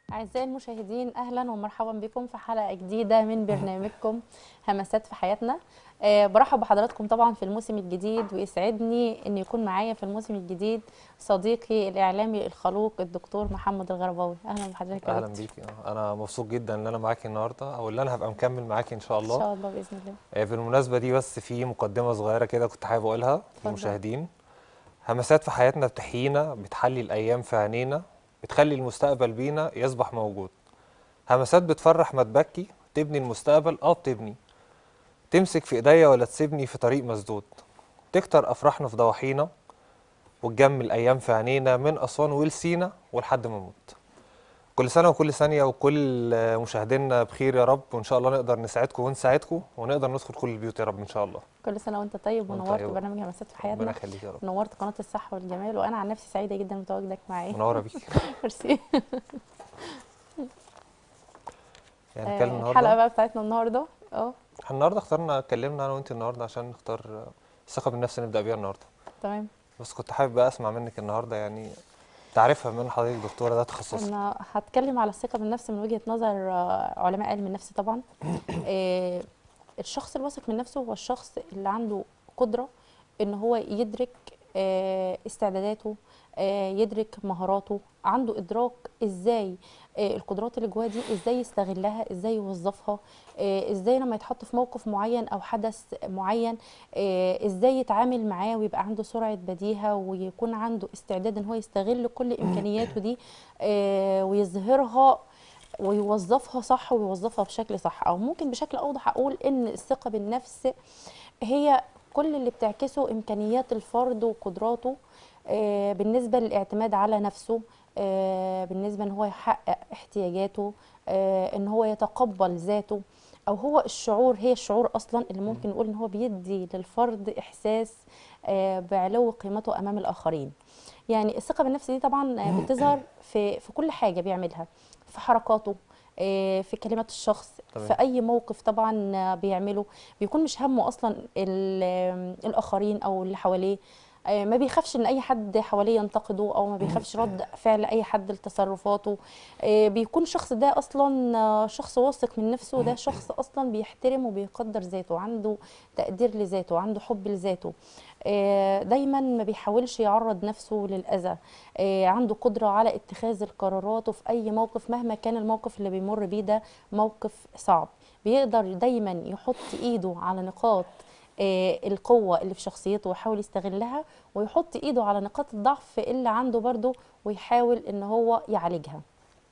أعزائي المشاهدين أهلا ومرحبا بكم في حلقة جديدة من برنامجكم همسات في حياتنا أه برحب بحضراتكم طبعا في الموسم الجديد ويسعدني أن يكون معايا في الموسم الجديد صديقي الإعلامي الخلوق الدكتور محمد الغرباوي أهلا بحضرتك يا اهلا دكتور. بيكي آه، انا مبسوط جدا ان انا معاكي النهارده او اللي انا هبقى مكمل معاكي ان شاء إن الله شاء الله بإذن الله آه، بالمناسبه دي بس في مقدمه صغيره كده كنت حابب اقولها للمشاهدين همسات في حياتنا بتحيينا بتحلي الايام في عينينا بتخلي المستقبل بينا يصبح موجود همسات بتفرح ما تبكي تبني المستقبل اه بتبني تمسك في ايديا ولا تسيبني في طريق مسدود تكتر افراحنا في ضواحينا وتجمل الايام في عينينا من اسوان ولسينا ولحد ما اموت كل سنه وكل ثانيه وكل آه، مشاهدينا بخير يا رب وان شاء الله نقدر نساعدكم ونساعدكم ونقدر ندخل كل البيوت يا رب ان شاء الله كل سنة وأنت طيب وأنت ونورت طيب. برنامج همسات في ربنا حياتنا يخليك يا رب نورت قناة الصحة والجمال وأنا عن نفسي سعيدة جدا بتواجدك معايا منوره بيك ميرسي يعني آه، نتكلم الحلقة النهارده بقى بتاعتنا النهاردة اه احنا النهارده اخترنا اتكلمنا انا وانت النهارده عشان نختار آه، الثقه بالنفس نبدا بيها النهارده تمام بس كنت حابب بقى اسمع منك النهارده يعني تعرفها من حضرتك دكتوره ده تخصصك انا هتكلم على الثقه بالنفس من وجهه نظر آه، علماء علم النفس طبعا آه، الشخص الواثق من نفسه هو الشخص اللي عنده قدره ان هو يدرك آه، استعداداته آه، يدرك مهاراته عنده ادراك ازاي آه، القدرات اللي جواه دي ازاي يستغلها ازاي يوظفها آه، ازاي لما يتحط في موقف معين او حدث معين آه، ازاي يتعامل معاه ويبقى عنده سرعه بديهه ويكون عنده استعداد ان هو يستغل كل امكانياته دي آه، ويظهرها ويوظفها صح ويوظفها بشكل صح او ممكن بشكل اوضح اقول ان الثقه بالنفس هي كل اللي بتعكسه امكانيات الفرد وقدراته آه، بالنسبه للاعتماد على نفسه آه، بالنسبه ان هو يحقق احتياجاته آه، ان هو يتقبل ذاته او هو الشعور هي الشعور اصلا اللي ممكن نقول ان هو بيدي للفرد احساس آه، بعلو قيمته امام الاخرين يعني الثقه بالنفس دي طبعا آه، بتظهر في في كل حاجه بيعملها في حركاته آه، في كلمات الشخص تمام. في اي موقف طبعا آه، بيعمله بيكون مش همه اصلا ال- آه، الاخرين او اللي حواليه آه، ما بيخافش ان اي حد حواليه ينتقده او ما بيخافش رد فعل اي حد لتصرفاته آه، بيكون الشخص ده اصلا آه، شخص واثق من نفسه ده شخص اصلا بيحترم وبيقدر ذاته عنده تقدير لذاته عنده حب لذاته آه، دايما ما بيحاولش يعرض نفسه للاذى آه، عنده قدره على اتخاذ القرارات في اي موقف مهما كان الموقف اللي بيمر بيه ده موقف صعب بيقدر دايما يحط ايده على نقاط آه، القوة اللي في شخصيته ويحاول يستغلها ويحط ايده على نقاط الضعف اللي عنده برضه ويحاول ان هو يعالجها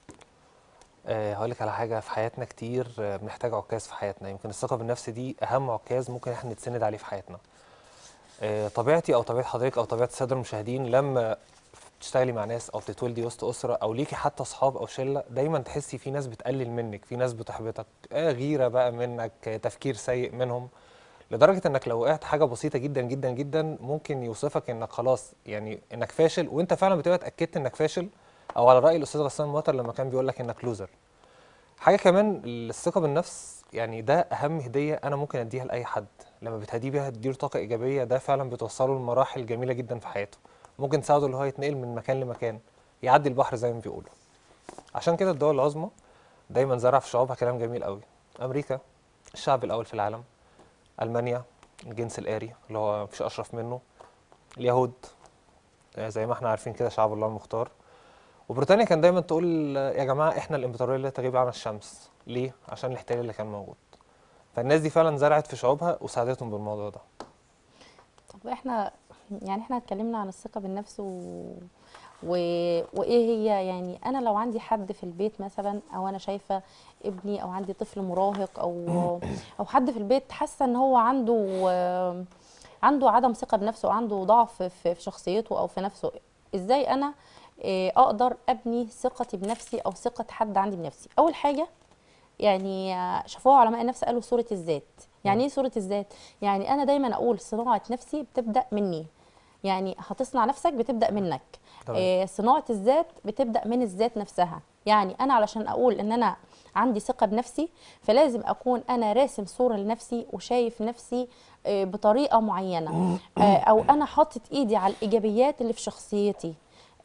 أه هقول لك على حاجه في حياتنا كتير آه، بنحتاج عكاز في حياتنا يمكن الثقه بالنفس دي اهم عكاز ممكن احنا نتسند عليه في حياتنا أه طبيعتي او طبيعه حضرتك او طبيعه الساده المشاهدين لما تشتغلي مع ناس او تتولدي وسط اسره او ليكي حتى اصحاب او شله دايما تحسي في ناس بتقلل منك في ناس بتحبطك آه غيره بقى منك آه تفكير سيء منهم لدرجه انك لو وقعت حاجه بسيطه جدا جدا جدا ممكن يوصفك انك خلاص يعني انك فاشل وانت فعلا بتبقى اتاكدت انك فاشل او على راي الاستاذ غسان مطر لما كان بيقول لك انك لوزر حاجه كمان الثقه بالنفس يعني ده اهم هديه انا ممكن اديها لاي حد لما بتهديه بيها تديله طاقه ايجابيه ده فعلا بتوصله لمراحل جميله جدا في حياته ممكن تساعده اللي هو يتنقل من مكان لمكان يعدي البحر زي ما بيقولوا عشان كده الدول العظمى دايما زرع في شعوبها كلام جميل قوي امريكا الشعب الاول في العالم المانيا الجنس الآري اللي هو مفيش اشرف منه اليهود آه، زي ما احنا عارفين كده شعب الله المختار وبريطانيا كان دايما تقول آه، يا جماعه احنا الامبراطوريه لا تغيب عن الشمس ليه عشان الاحتلال اللي كان موجود فالناس دي فعلا زرعت في شعوبها وساعدتهم بالموضوع ده طب احنا يعني احنا اتكلمنا عن الثقة بالنفس و... و... وايه هي يعني انا لو عندي حد في البيت مثلا او انا شايفة ابني او عندي طفل مراهق او او حد في البيت حاسة ان هو عنده آه، عنده عدم ثقة بنفسه عنده ضعف في في شخصيته او في نفسه ازاي انا آه، اقدر ابني ثقتي بنفسي او ثقة حد عندي بنفسي اول حاجة يعني آه، شافوها علماء النفس قالوا صورة الذات يعني ايه صورة الذات يعني انا دايما اقول صناعة نفسي بتبدأ مني يعني هتصنع نفسك بتبدأ منك تمام. آه صناعة الذات بتبدأ من الذات نفسها يعني انا علشان اقول ان انا عندي ثقة بنفسي فلازم اكون انا راسم صورة لنفسي وشايف نفسي آه بطريقة معينة آه او انا حاطط ايدي على الايجابيات اللي في شخصيتي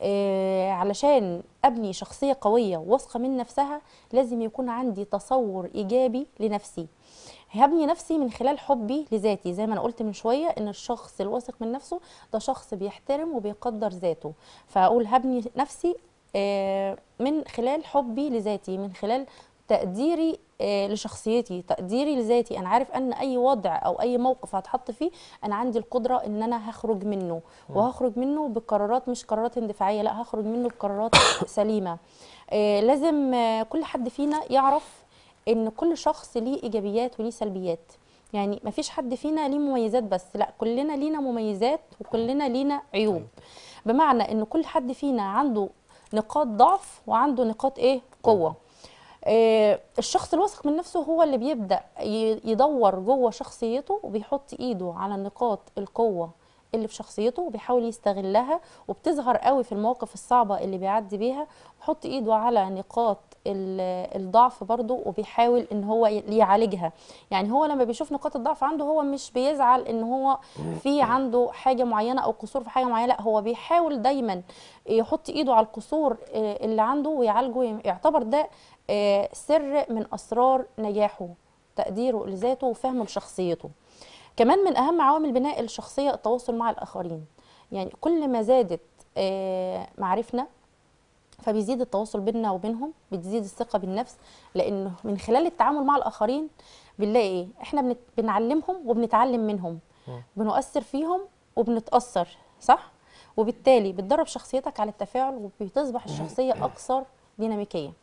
آه، علشان ابني شخصيه قويه واثقه من نفسها لازم يكون عندي تصور ايجابي لنفسي هبني نفسي من خلال حبي لذاتي زي ما انا قلت من شويه ان الشخص الواثق من نفسه ده شخص بيحترم وبيقدر ذاته فاقول هبني نفسي آه، من خلال حبي لذاتي من خلال تقديري آه، لشخصيتي تقديري لذاتي انا عارف ان اي وضع او اي موقف هتحط فيه انا عندي القدره ان انا هخرج منه وهخرج منه بقرارات مش قرارات اندفاعيه لا هخرج منه بقرارات سليمه آه، لازم آه، كل حد فينا يعرف ان كل شخص ليه ايجابيات وليه سلبيات يعني مفيش حد فينا ليه مميزات بس لا كلنا لينا مميزات وكلنا لينا عيوب بمعنى ان كل حد فينا عنده نقاط ضعف وعنده نقاط ايه قوه آه، الشخص الواثق من نفسه هو اللي بيبدأ ي- يدور جوه شخصيته وبيحط ايده على نقاط القوة اللي في شخصيته وبيحاول يستغلها وبتظهر قوي في المواقف الصعبة اللي بيعدي بيها ويحط ايده على نقاط ال- الضعف برضه وبيحاول ان هو ي- يعالجها يعني هو لما بيشوف نقاط الضعف عنده هو مش بيزعل ان هو في عنده حاجة معينة او قصور في حاجة معينة لا هو بيحاول دايما يحط ايده على القصور آه، اللي عنده ويعالجه يعتبر ده آه، سر من اسرار نجاحه تقديره لذاته وفهمه لشخصيته كمان من اهم عوامل بناء الشخصيه التواصل مع الاخرين يعني كل ما زادت آه، معرفنا فبيزيد التواصل بيننا وبينهم بتزيد الثقه بالنفس لانه من خلال التعامل مع الاخرين بنلاقي ايه احنا بنت- بنعلمهم وبنتعلم منهم بنؤثر فيهم وبنتاثر صح وبالتالي بتدرب شخصيتك على التفاعل وبتصبح الشخصيه اكثر ديناميكيه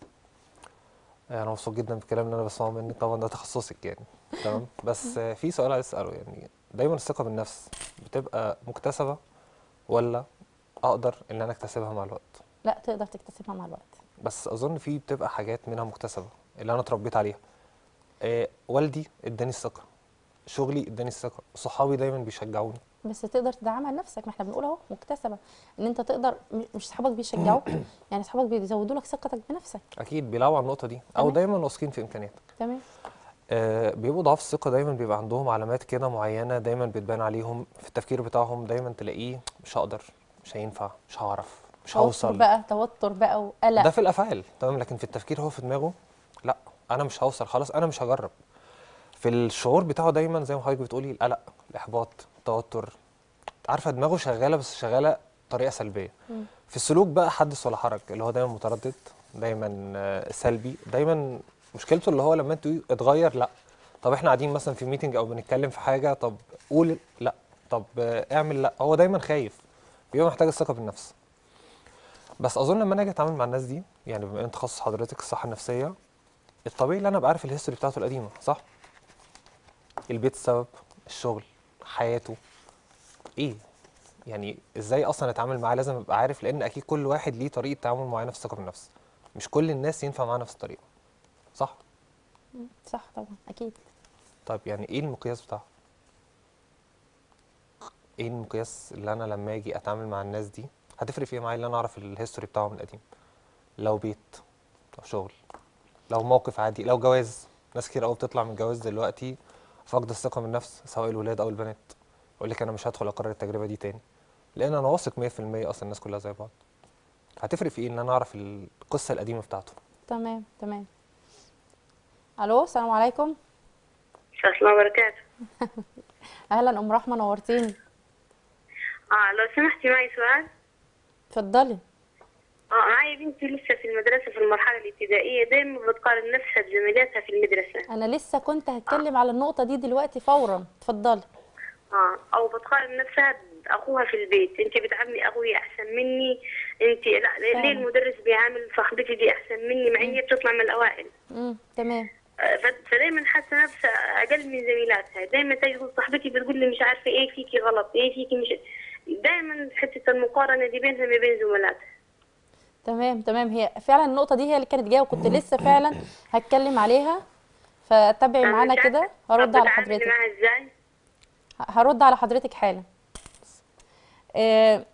انا مبسوط جدا بالكلام اللي انا بسمعه منك طبعا ده تخصصك يعني تمام بس آه، في سؤال عايز اساله يعني دايما الثقه بالنفس بتبقى مكتسبه ولا اقدر ان انا اكتسبها مع الوقت لا تقدر تكتسبها مع الوقت بس اظن في بتبقى حاجات منها مكتسبه اللي انا اتربيت عليها آه والدي اداني الثقه شغلي اداني الثقه صحابي دايما بيشجعوني بس تقدر تدعمها لنفسك ما احنا بنقول اهو مكتسبه ان انت تقدر م- مش اصحابك بيشجعوك يعني اصحابك بيزودوا لك ثقتك بنفسك اكيد بيلعبوا على النقطه دي او تمام. دايما واثقين في امكانياتك تمام آه بيبقوا ضعاف الثقه دايما بيبقى عندهم علامات كده معينه دايما بتبان عليهم في التفكير بتاعهم دايما تلاقيه مش هقدر مش هينفع مش هعرف مش توتر هوصل بقى توتر بقى وقلق ده في الافعال تمام لكن في التفكير هو في دماغه لا انا مش هوصل خلاص انا مش هجرب في الشعور بتاعه دايما زي ما حضرتك بتقولي القلق الاحباط التوتر عارفه دماغه شغاله بس شغاله بطريقه سلبيه مم. في السلوك بقى حدث ولا حرج اللي هو دايما متردد دايما آه، سلبي دايما مشكلته اللي هو لما انت تقولي اتغير لا طب احنا قاعدين مثلا في ميتنج او بنتكلم في حاجه طب قول لا طب آه، اعمل لا هو دايما خايف بيبقى محتاج الثقه بالنفس بس اظن لما انا اجي اتعامل مع الناس دي يعني بما ان تخصص حضرتك الصحه النفسيه الطبيعي ان انا ابقى عارف الهيستوري بتاعته القديمه صح البيت السبب الشغل حياته ايه يعني ازاي اصلا اتعامل معاه لازم ابقى عارف لان اكيد كل واحد ليه طريقه تعامل معينه في الثقه بالنفس مش كل الناس ينفع معاها نفس الطريقه صح مم. صح طبعا اكيد طيب يعني ايه المقياس بتاعها ايه المقياس اللي انا لما اجي اتعامل مع الناس دي هتفرق في ايه معايا اللي انا اعرف الهيستوري بتاعه من القديم لو بيت لو شغل لو موقف عادي لو جواز ناس كتير قوي بتطلع من الجواز دلوقتي فاقد الثقه من النفس سواء الولاد او البنات يقول لك انا مش هدخل اكرر التجربه دي تاني لان انا واثق 100% اصلا الناس كلها زي بعض هتفرق في ايه ان انا اعرف القصه القديمه بتاعته تمام تمام الو السلام عليكم السلام الله وبركاته اهلا ام رحمه نورتيني اه لو سمحتي معي سؤال اتفضلي اه معي بنتي لسه في المدرسة في المرحلة الابتدائية دايما بتقارن نفسها بزميلاتها في المدرسة انا لسه كنت هتكلم على النقطه دي دلوقتي فورا اتفضلي اه او بتقارن نفسها باخوها في البيت انت بتعاملي اخوي احسن مني انت لا ليه فعلا. المدرس بيعامل صاحبتي دي احسن مني مع ان هي بتطلع من الاوائل امم تمام آه، ف- فدايما حاسه نفسها اقل من زميلاتها دايما تجي تقول صاحبتي بتقول لي مش عارفه ايه فيكي غلط ايه فيكي مش دايما حته المقارنه دي بينها ما بين زملاتها تمام تمام هي فعلا النقطه دي هي اللي كانت جايه وكنت لسه فعلا هتكلم عليها فتابعي أنا معانا مش عارفة كده هرد على بتعاملي حضرتك معاها ازاي هرد على حضرتك حالا آه،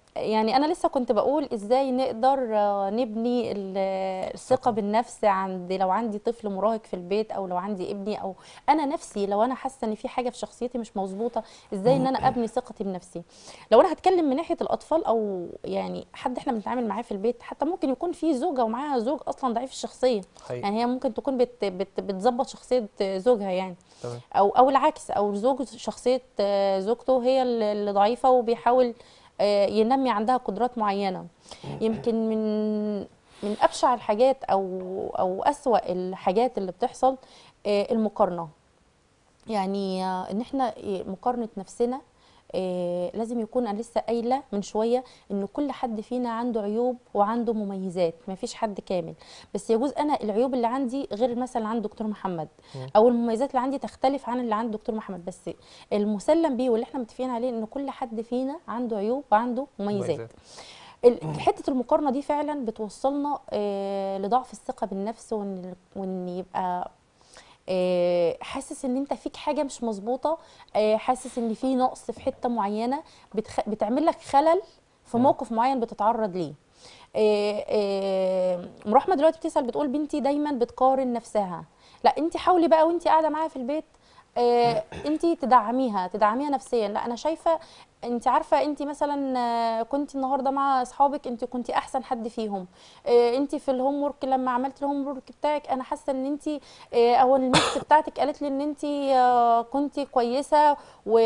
يعني انا لسه كنت بقول ازاي نقدر آه، نبني ال- الثقه بالنفس عند لو عندي طفل مراهق في البيت او لو عندي ابني او انا نفسي لو انا حاسه ان في حاجه في شخصيتي مش مظبوطه ازاي ان انا ابني ثقتي بنفسي لو انا هتكلم من ناحيه الاطفال او يعني حد احنا بنتعامل معاه في البيت حتى ممكن يكون في زوجه ومعاها زوج اصلا ضعيف الشخصيه حقيقي يعني هي ممكن تكون بت بت بتظبط شخصيه زوجها يعني تمام او او العكس او زوج شخصيه آه، زوجته هي اللي اللي ضعيفه وبيحاول آه، ينمي عندها قدرات معينه يمكن من من ابشع الحاجات او او اسوا الحاجات اللي بتحصل آه، المقارنه يعني آه، ان احنا آه، مقارنه نفسنا آه، لازم يكون انا لسه قايله من شويه ان كل حد فينا عنده عيوب وعنده مميزات ما فيش حد كامل بس يجوز انا العيوب اللي عندي غير مثلا عند دكتور محمد او المميزات اللي عندي تختلف عن اللي عند دكتور محمد بس المسلم بيه واللي احنا متفقين عليه ان كل حد فينا عنده عيوب وعنده مميزات مميزات. ال- حته المقارنه دي فعلا بتوصلنا آه، لضعف الثقه بالنفس وان وان يبقى آه، حاسس ان انت فيك حاجه مش مظبوطه آه، حاسس ان في نقص في حته معينه بتخ... بتعمل لك خلل في موقف معين بتتعرض ليه آه، آه، ام رحمه دلوقتي بتسال بتقول بنتي دايما بتقارن نفسها لا انت حاولي بقى وانت قاعده معاها في البيت آه، انت تدعميها تدعميها نفسيا لا انا شايفه انت عارفه انت مثلا آه، كنت النهارده مع اصحابك انت كنت احسن حد فيهم آه، انت في الهوم ورك لما عملت الهوم ورك بتاعك انا حاسه ان انت آه، او الميكس بتاعتك قالت لي ان انت كنت كويسه و...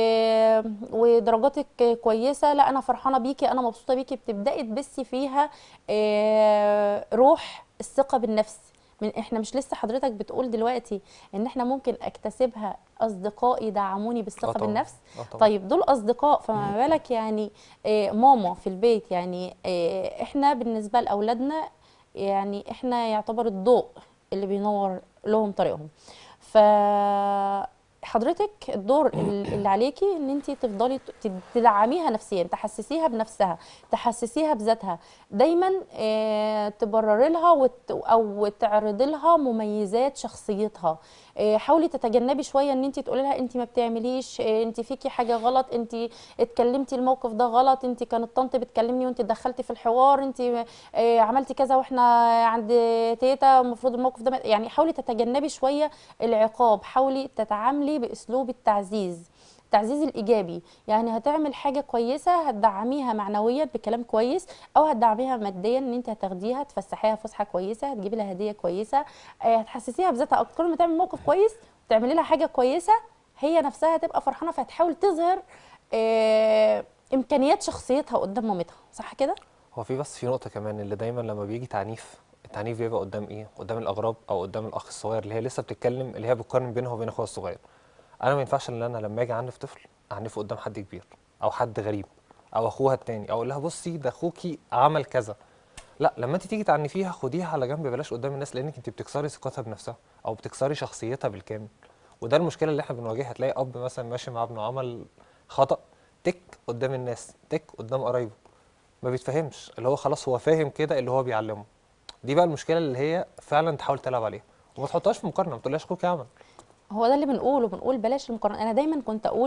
ودرجاتك كويسه لا انا فرحانه بيكي انا مبسوطه بيكي بتبداي تبثي فيها آه، روح الثقه بالنفس من احنا مش لسه حضرتك بتقول دلوقتي ان احنا ممكن اكتسبها اصدقاء يدعموني آه بالثقه طبعاً. بالنفس آه طبعاً. طيب دول اصدقاء فما بالك يعني آه، ماما في البيت يعني آه، احنا بالنسبه لاولادنا يعني احنا يعتبر الضوء اللي بينور لهم طريقهم ف حضرتك الدور ال- اللي عليكي ان انت تفضلي ت- تدعميها نفسيا تحسسيها بنفسها تحسسيها بذاتها دايما آه، تبرري لها وت- او تعرضي لها مميزات شخصيتها آه، حاولي تتجنبي شويه ان انت تقولي لها انت ما بتعمليش آه، انت فيكي حاجه غلط انت اتكلمتي الموقف ده غلط انت كانت طنط بتكلمني وانت دخلتي في الحوار انت آه، عملتي كذا واحنا عند تيتا المفروض الموقف ده ما- يعني حاولي تتجنبي شويه العقاب حاولي تتعاملي باسلوب التعزيز التعزيز الايجابي يعني هتعمل حاجه كويسه هتدعميها معنويا بكلام كويس او هتدعميها ماديا ان انت هتاخديها تفسحيها فسحه كويسه هتجيبي لها هديه كويسه آه، هتحسسيها بذاتها اكتر كل ما تعمل موقف كويس تعملي لها حاجه كويسه هي نفسها هتبقى فرحانه فهتحاول تظهر آه، امكانيات شخصيتها قدام مامتها صح كده هو في بس في نقطة كمان اللي دايما لما بيجي تعنيف التعنيف بيبقى قدام ايه؟ قدام الأغراب أو قدام الأخ الصغير اللي هي لسه بتتكلم اللي هي بتقارن بينها وبين أخوها الصغير. أنا ما ينفعش إن أنا لما أجي أعنف طفل أعنفه قدام حد كبير أو حد غريب أو أخوها التاني أو أقول لها بصي ده أخوكي عمل كذا. لا لما أنت تيجي تعنفيها خديها على جنب بلاش قدام الناس لأنك أنت بتكسري ثقتها بنفسها أو بتكسري شخصيتها بالكامل. وده المشكلة اللي احنا بنواجهها تلاقي أب مثلا ماشي مع ابنه عمل خطأ تك قدام الناس تك قدام قرايبه ما بيتفهمش اللي هو خلاص هو فاهم كده اللي هو بيعلمه دي بقى المشكله اللي هي فعلا تحاول تلعب عليها وما تحطهاش في مقارنه ما تقولهاش اخوك عمل هو ده اللي بنقوله بنقول بلاش المقارنه انا دايما كنت اقول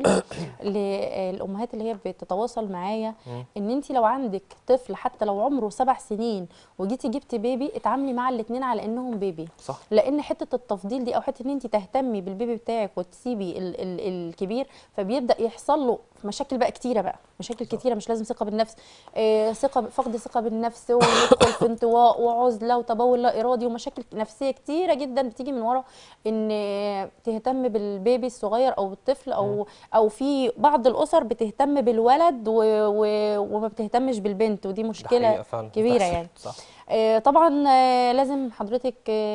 للامهات اللي هي بتتواصل معايا ان انت لو عندك طفل حتى لو عمره سبع سنين وجيتي جبتي بيبي اتعاملي مع الاثنين على انهم بيبي صح لان حته التفضيل دي او حته ان انت تهتمي بالبيبي بتاعك وتسيبي ال ال الكبير فبيبدا يحصل له مشاكل بقى كتيره بقى مشاكل كتيره مش لازم ثقه بالنفس آه ثقه فقد ثقه بالنفس وندخل في انطواء وعزله وتبول لا ارادي ومشاكل نفسيه كتيره جدا بتيجي من ورا ان آه، تهتم بالبيبي الصغير او بالطفل او او في بعض الاسر بتهتم بالولد و و وما بتهتمش بالبنت ودي ده مشكله حقيقة فعلا كبيره بتحصل. يعني صح آه، طبعا آه، لازم حضرتك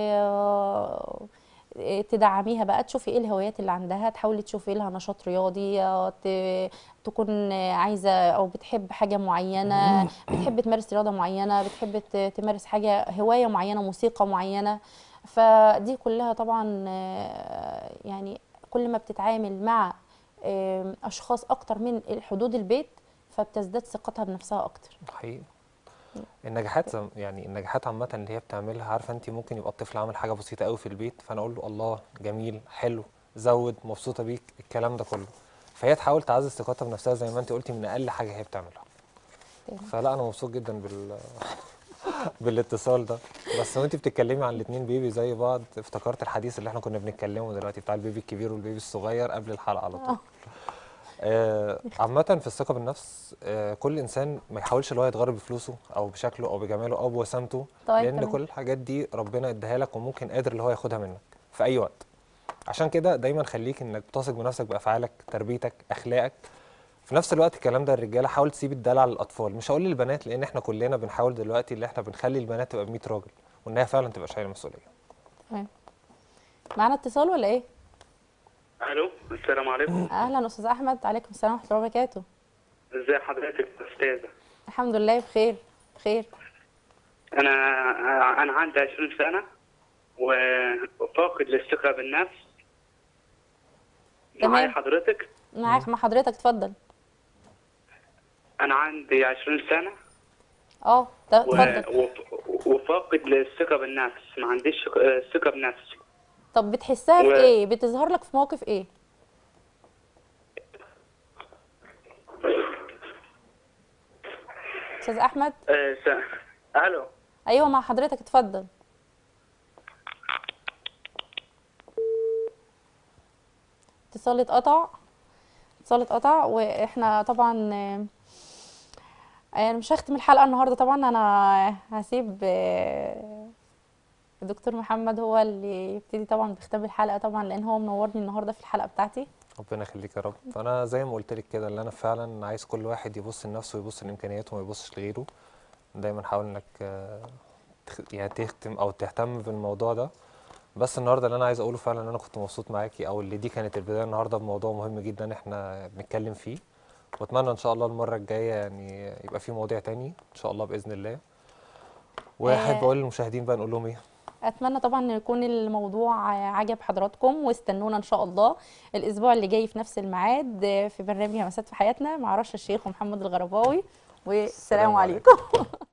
آه، آه، تدعميها بقى تشوفي ايه الهوايات اللي عندها تحاولي تشوفي لها نشاط رياضي آه، ت- تكون آه، عايزه او بتحب حاجه معينه بتحب تمارس رياضه معينه بتحب ت- تمارس حاجه هوايه معينه موسيقى معينه فدي كلها طبعا آه، يعني كل ما بتتعامل مع آه، اشخاص اكتر من حدود البيت فبتزداد ثقتها بنفسها اكتر حقيقي النجاحات زم- يعني النجاحات عامة اللي هي بتعملها عارفة انت ممكن يبقى الطفل عامل حاجة بسيطة قوي في البيت فانا اقول له الله جميل حلو زود مبسوطة بيك الكلام ده كله فهي تحاول تعزز ثقتها بنفسها زي ما انت قلتي من اقل حاجة هي بتعملها تاني فلا انا مبسوط جدا بال بالاتصال ده بس وانت بتتكلمي عن الاتنين بيبي زي بعض افتكرت الحديث اللي احنا كنا بنتكلمه دلوقتي بتاع البيبي الكبير والبيبي الصغير قبل الحلقه على طول آه. آه، عامة في الثقة بالنفس آه، كل إنسان ما يحاولش اللي هو يتغرب بفلوسه أو بشكله أو بجماله أو بوسامته طيب لأن تمام. كل الحاجات دي ربنا اداها لك وممكن قادر اللي هو ياخدها منك في أي وقت عشان كده دايما خليك إنك بتثق بنفسك بأفعالك تربيتك أخلاقك في نفس الوقت الكلام ده الرجاله حاول تسيب الدلع للاطفال مش هقول للبنات لان احنا كلنا بنحاول دلوقتي اللي احنا بنخلي البنات تبقى ب 100 راجل وانها فعلا تبقى شايله مسؤوليه تمام معانا اتصال ولا ايه الو السلام عليكم اهلا استاذ احمد عليكم السلام ورحمه الله وبركاته ازي حضرتك يا استاذه الحمد لله بخير بخير انا انا عندي 20 سنه وفاقد للثقه بالنفس تمام. معايا حضرتك معاك مع حضرتك اتفضل انا عندي 20 سنه اه ت- و... اتفضل وف- وفاقد للثقه بالنفس ما عنديش ثقه بنفسي طب بتحسها في و- ايه بتظهر لك في موقف ايه استاذ احمد أه س... الو ايوه مع حضرتك اتفضل اتصال اتقطع اتصال اتقطع واحنا طبعا آه، انا مش هختم الحلقه النهارده طبعا انا هسيب آه، الدكتور محمد هو اللي يبتدي طبعا بختام الحلقه طبعا لان هو منورني النهارده في الحلقه بتاعتي ربنا يخليك يا رب انا زي ما قلت لك كده اللي انا فعلا عايز كل واحد يبص لنفسه ويبص لامكانياته وما يبصش لغيره دايما حاول انك آه، تخ- يعني تختم او تهتم بالموضوع ده بس النهارده اللي انا عايز اقوله فعلا ان انا كنت مبسوط معاكي او اللي دي كانت البدايه النهارده بموضوع مهم جدا احنا بنتكلم فيه واتمنى ان شاء الله المره الجايه يعني يبقى في مواضيع تاني ان شاء الله باذن الله واحب آه. اقول للمشاهدين بقى نقول لهم ايه اتمنى طبعا ان يكون الموضوع عجب حضراتكم واستنونا ان شاء الله الاسبوع اللي جاي في نفس الميعاد في برنامج همسات في حياتنا مع رشا الشيخ ومحمد الغرباوي والسلام السلام عليكم